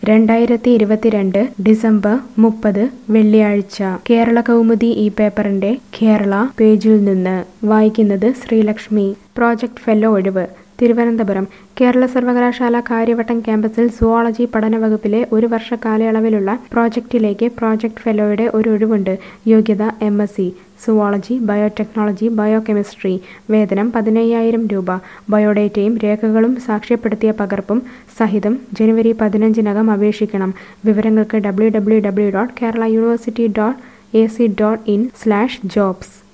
രണ്ടായിരത്തി ഇരുപത്തിരണ്ട് ഡിസംബർ മുപ്പത് വെള്ളിയാഴ്ച കേരള കൗമുദി ഈ പേപ്പറിന്റെ കേരള പേജിൽ നിന്ന് വായിക്കുന്നത് ശ്രീലക്ഷ്മി പ്രോജക്ട് ഫെല്ലോ ഒഴിവ് തിരുവനന്തപുരം കേരള സർവകലാശാല കാര്യവട്ടം ക്യാമ്പസിൽ സുവോളജി പഠന വകുപ്പിലെ ഒരു വർഷ കാലയളവിലുള്ള പ്രോജക്റ്റിലേക്ക് പ്രോജക്ട് ഫെലോയുടെ ഒരു ഒഴിവുണ്ട് യോഗ്യത M S C zoology biotechnology biochemistry വേതനം പതിനയ്യായിരം രൂപ ബയോഡേറ്റയും രേഖകളും സാക്ഷ്യപ്പെടുത്തിയ പകർപ്പും സഹിതം ജനുവരി പതിനഞ്ചിനകം അപേക്ഷിക്കണം വിവരങ്ങൾക്ക് W W W dot Kerala university dot A C dot in slash jobs